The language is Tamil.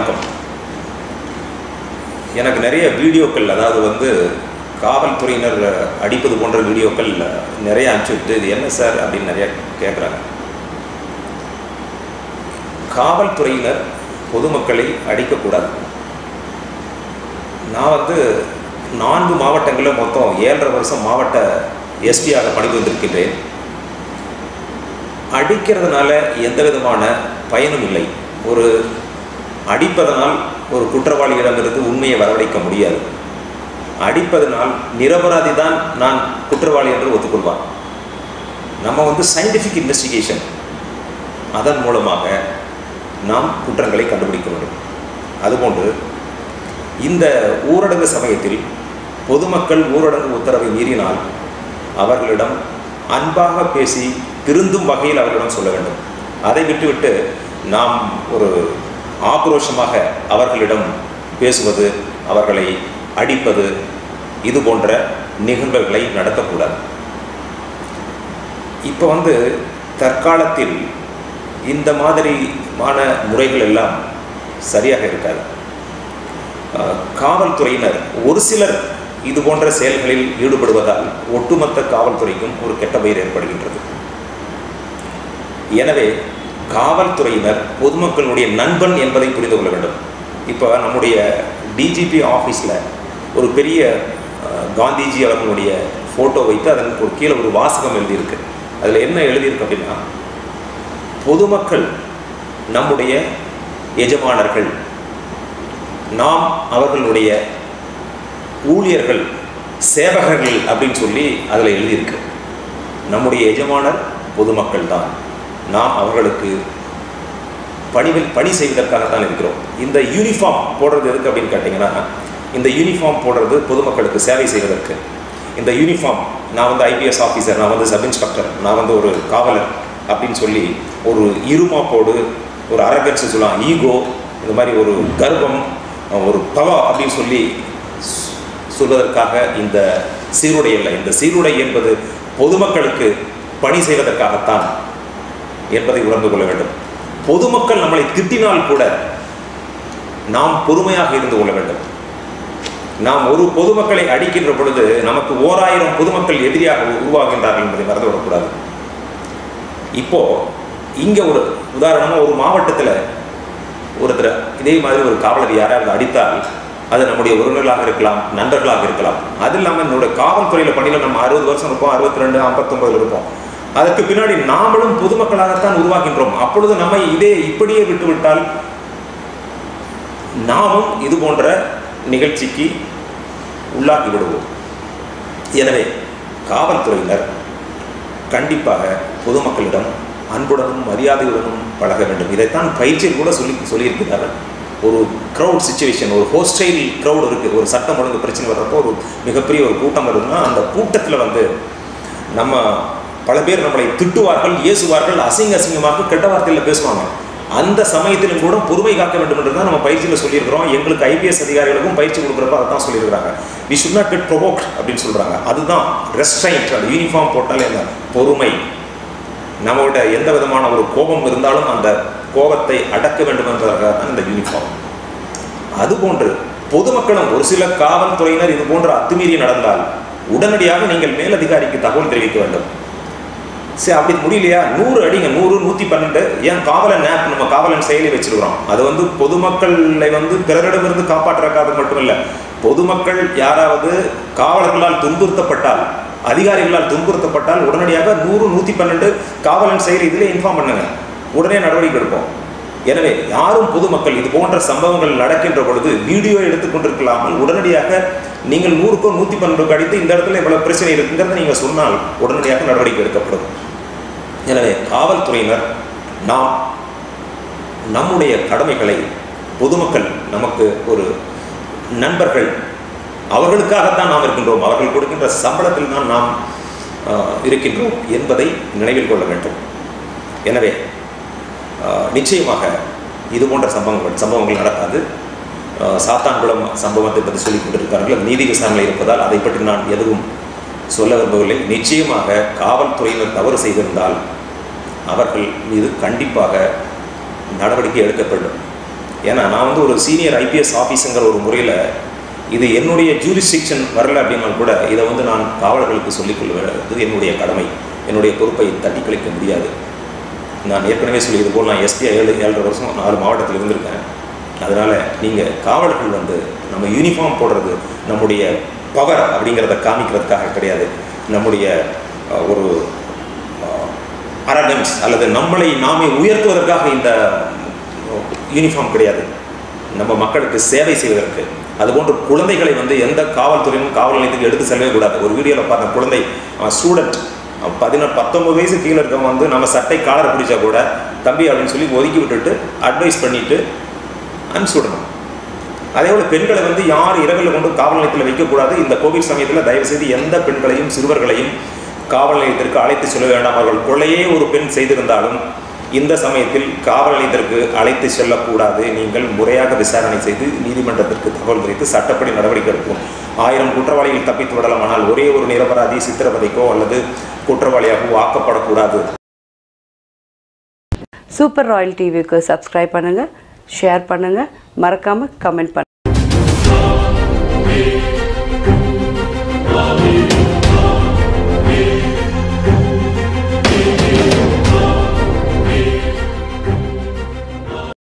வணக்கம் எனக்கு நிறைய வீடியோக்கள் அதாவது வந்து காவல்துறையினர் அடிப்பது போன்ற வீடியோக்கள் நிறைய அனுப்பிச்சுட்டு இது என்ன சார் அப்படின்னு நிறைய கேட்குறாங்க காவல்துறையினர் பொதுமக்களை அடிக்கக்கூடாது நான் வந்து நான்கு மாவட்டங்களில் மொத்தம் ஏழரை வருஷம் மாவட்ட எஸ்பியாக பணிபுரிந்திருக்கின்றேன் அடிக்கிறதுனால எந்த விதமான பயனும் இல்லை ஒரு அடிப்பதனால் ஒரு குற்றவாளியிடமிருந்து உண்மையை வரவழைக்க முடியாது அடிப்பதனால் நிரபராதி தான் நான் குற்றவாளி என்று ஒத்துக்கொள்வான் நம்ம வந்து சயின்டிஃபிக் இன்வெஸ்டிகேஷன் அதன் மூலமாக நாம் குற்றங்களை கண்டுபிடிக்க வேண்டும் அதுபோன்று இந்த ஊரடங்கு சமயத்தில் பொதுமக்கள் ஊரடங்கு உத்தரவை மீறினால் அவர்களிடம் அன்பாக பேசி திருந்தும் வகையில் அவர்களிடம் சொல்ல வேண்டும் அதை விட்டுவிட்டு நாம் ஒரு ஆக்ரோஷமாக அவர்களிடம் பேசுவது அவர்களை அடிப்பது இது போன்ற நிகழ்வுகளை நடத்தக்கூடாது இப்போ வந்து தற்காலத்தில் இந்த மாதிரியான முறைகள் எல்லாம் சரியாக இருக்காது காவல்துறையினர் ஒரு சிலர் இது போன்ற செயல்களில் ஈடுபடுவதால் ஒட்டுமொத்த காவல்துறைக்கும் ஒரு கெட்ட பெயர் ஏற்படுகின்றது எனவே காவல்துறையினர் பொதுமக்களுடைய நண்பன் என்பதை புரிந்து கொள்ள வேண்டும் இப்போ நம்முடைய டிஜிபி ஆஃபீஸில் ஒரு பெரிய காந்திஜி அவர்களுடைய ஃபோட்டோ வைத்து அதன் ஒரு கீழே ஒரு வாசகம் எழுதியிருக்கு அதில் என்ன எழுதியிருக்கு அப்படின்னா பொதுமக்கள் நம்முடைய எஜமானர்கள் நாம் அவர்களுடைய ஊழியர்கள் சேவகர்கள் அப்படின்னு சொல்லி அதில் எழுதியிருக்கு நம்முடைய எஜமானர் பொதுமக்கள் தான் நாம் அவர்களுக்கு பணிவில் பணி செய்வதற்காகத்தான் இருக்கிறோம் இந்த யூனிஃபார்ம் போடுறது எதுக்கு அப்படின்னு கேட்டிங்கன்னா இந்த யூனிஃபார்ம் போடுறது பொதுமக்களுக்கு சேவை செய்வதற்கு இந்த யூனிஃபார்ம் நான் வந்து ஐபிஎஸ் ஆஃபீஸர் நான் வந்து சப் இன்ஸ்பெக்டர் நான் வந்து ஒரு காவலர் அப்படின்னு சொல்லி ஒரு இருமாப்போடு ஒரு அரகன்ஸ் சொல்லலாம் ஈகோ இந்த மாதிரி ஒரு கர்வம் ஒரு பவா அப்படின்னு சொல்லி சொல்வதற்காக இந்த சீருடை இல்லை இந்த சீருடை என்பது பொதுமக்களுக்கு பணி செய்வதற்காகத்தான் என்பதை உணர்ந்து கொள்ள வேண்டும் பொதுமக்கள் நம்மளை திட்டினால் கூட நாம் பொறுமையாக இருந்து கொள்ள வேண்டும் நாம் ஒரு பொதுமக்களை அடிக்கின்ற பொழுது நமக்கு ஓராயிரம் பொதுமக்கள் எதிரியாக உருவாகின்றார்கள் என்பதை மறந்துவிடக்கூடாது இப்போ இங்க ஒரு உதாரணமா ஒரு மாவட்டத்தில் ஒருத்தர் இதே மாதிரி ஒரு காவலர் யாராவது அடித்தால் அது நம்முடைய உறவினர்களாக இருக்கலாம் நண்பர்களாக இருக்கலாம் அது இல்லாமல் என்னோட காவல்துறையில் பணியில் நம்ம அறுபது வருஷம் இருப்போம் அறுபத்தி ரெண்டு ஐம்பத்தொம்பதுல இருப்போம் அதற்கு பின்னாடி நாமளும் பொதுமக்களாகத்தான் உருவாகின்றோம் அப்பொழுது நம்மை இதே இப்படியே விட்டுவிட்டால் நாமும் இது போன்ற நிகழ்ச்சிக்கு உள்ளாகி விடுவோம் எனவே காவல்துறையினர் கண்டிப்பாக பொதுமக்களிடம் அன்புடனும் மரியாதையுடனும் பழக வேண்டும் இதைத்தான் பயிற்சியில் கூட சொல்லி சொல்லியிருக்கிறார்கள் ஒரு க்ரௌட் சுச்சுவேஷன் ஒரு ஹோஸ்டைல் க்ரௌட் இருக்குது ஒரு சட்டம் ஒழுங்கு பிரச்சனை வர்றப்போ ஒரு மிகப்பெரிய ஒரு கூட்டம் வருதுன்னா அந்த கூட்டத்தில் வந்து நம்ம பல பேர் நம்மளை திட்டுவார்கள் ஏசுவார்கள் அசிங்க அசிங்கமாக கெட்ட வார்த்தையில் பேசுவாங்க அந்த சமயத்திலும் கூட பொறுமை காக்க வேண்டும் என்று தான் நம்ம பயிற்சியில் சொல்லியிருக்கிறோம் எங்களுக்கு ஐபிஎஸ் அதிகாரிகளுக்கும் பயிற்சி கொடுக்குறப்ப அதை தான் சொல்லியிருக்கிறாங்க we should not get provoked அப்படின்னு சொல்கிறாங்க அதுதான் ரெஸ்ட்ரைண்ட் அந்த யூனிஃபார்ம் போட்டாலே அந்த பொறுமை நம்மகிட்ட எந்த விதமான ஒரு கோபம் இருந்தாலும் அந்த கோபத்தை அடக்க வேண்டும் என்பதற்காக தான் இந்த யூனிஃபார்ம் அதுபோன்று பொதுமக்களும் ஒரு சில காவல்துறையினர் இது போன்ற அத்துமீறி நடந்தால் உடனடியாக நீங்கள் மேலதிகாரிக்கு தகவல் தெரிவிக்க வேண்டும் சரி அப்படி முடியலையா நூறு அடிங்க நூறு நூற்றி பன்னெண்டு ஏன் காவலன் ஆப் நம்ம காவலன் செயலி வச்சிருக்கிறோம் அது வந்து பொதுமக்களை வந்து பிறரிடமிருந்து காப்பாற்றுறக்காக மட்டுமில்லை பொதுமக்கள் யாராவது காவலர்களால் துன்புறுத்தப்பட்டால் அதிகாரிகளால் துன்புறுத்தப்பட்டால் உடனடியாக நூறு நூற்றி பன்னெண்டு காவலன் செயலி இதிலே இன்ஃபார்ம் பண்ணுங்க உடனே நடவடிக்கை எடுப்போம் எனவே யாரும் பொதுமக்கள் இது போன்ற சம்பவங்கள் நடக்கின்ற பொழுது வீடியோ எடுத்துக்கொண்டிருக்கலாமல் உடனடியாக நீங்கள் நூறுக்கோ நூற்றி பன்னெண்டுக்கோ அடித்து இந்த இடத்துல இவ்வளவு பிரச்சனை இருக்குங்கிறத நீங்கள் சொன்னால் உடனடியாக நடவடிக்கை எடுக்கப்படும் எனவே காவல்துறையினர் நாம் நம்முடைய கடமைகளை பொதுமக்கள் நமக்கு ஒரு நண்பர்கள் அவர்களுக்காகத்தான் நாம் இருக்கின்றோம் அவர்கள் கொடுக்கின்ற சம்பளத்தில் தான் நாம் இருக்கின்றோம் என்பதை நினைவில் கொள்ள வேண்டும் எனவே நிச்சயமாக இது போன்ற சம்பவங்கள் சம்பவங்கள் நடக்காது சாத்தான்குளம் சம்பவத்தை பற்றி சொல்லிக் கொண்டிருக்கிறார்கள் அது நீதி விசாரணை இருப்பதால் அதை பற்றி நான் எதுவும் சொல்ல விரும்பவில்லை நிச்சயமாக காவல்துறையினர் தவறு செய்திருந்தால் அவர்கள் மீது கண்டிப்பாக நடவடிக்கை எடுக்கப்படும் ஏன்னா நான் வந்து ஒரு சீனியர் ஐபிஎஸ் ஆஃபீஸுங்கிற ஒரு முறையில் இது என்னுடைய ஜூரிஸ்டிக்ஷன் வரல அப்படின்னா கூட இதை வந்து நான் காவலர்களுக்கு சொல்லிக் கொள்வது என்னுடைய கடமை என்னுடைய பொறுப்பை தட்டி கழிக்க முடியாது நான் ஏற்கனவே சொல்லியது போல் நான் எஸ்பி ஏழு ஏழரை வருஷம் நாலு மாவட்டத்தில் இருந்திருக்கேன் அதனால் நீங்கள் காவலர்கள் வந்து நம்ம யூனிஃபார்ம் போடுறது நம்முடைய பவர் அப்படிங்கிறத காமிக்கிறதுக்காக கிடையாது நம்முடைய அஹ், ஒரு அரகன்ஸ் அல்லது நம்மளை நாமே உயர்த்துவதற்காக இந்த யூனிஃபார்ம் கிடையாது நம்ம மக்களுக்கு சேவை செய்வதற்கு அதுபோன்று குழந்தைகளை வந்து எந்த காவல்துறையும் காவல் நிலையத்துக்கு எடுத்து செல்லவே கூடாது ஒரு வீடியோவில் பார்த்த குழந்தை ஸ்டூடெண்ட் பதினெட்டு பத்தொன்பது வயசு கீழே இருக்கவங்க வந்து நம்ம சட்டை காலர் பிடிச்சா கூட தம்பி அப்படின்னு சொல்லி ஒதுக்கி விட்டுட்டு அட்வைஸ் பண்ணிட்டு அனுப்பிச்சுடணும் அதே போல பெண்களை வந்து யார் இரவில் கொண்டு காவல் நிலையத்தில் வைக்கக்கூடாது இந்த கோவிட் சமயத்தில் தயவு செய்து எந்த பெண்களையும் சிறுவர்களையும் காவல் நிலையத்திற்கு அழைத்து செல்ல வேண்டாம் அவர்கள் கொலையே ஒரு பெண் செய்திருந்தாலும் இந்த சமயத்தில் காவல் நிலையத்திற்கு அழைத்து செல்லக்கூடாது நீங்கள் முறையாக விசாரணை செய்து நீதிமன்றத்திற்கு தகவல் தெரிவித்து சட்டப்படி நடவடிக்கை எடுக்கும் ஆயிரம் குற்றவாளிகள் தப்பித்து விடலாம் ஆனால் ஒரே ஒரு நிரபராதி சித்திரவதைக்கோ அல்லது குற்றவாளியாகவோ ஆக்கப்படக்கூடாது சூப்பர் ராயல் டிவிக்கு சப்ஸ்கிரைப் பண்ணுங்கள் ஷேர் பண்ணுங்கள் மறக்காமல் கமெண்ட் பண்ணுங்கள்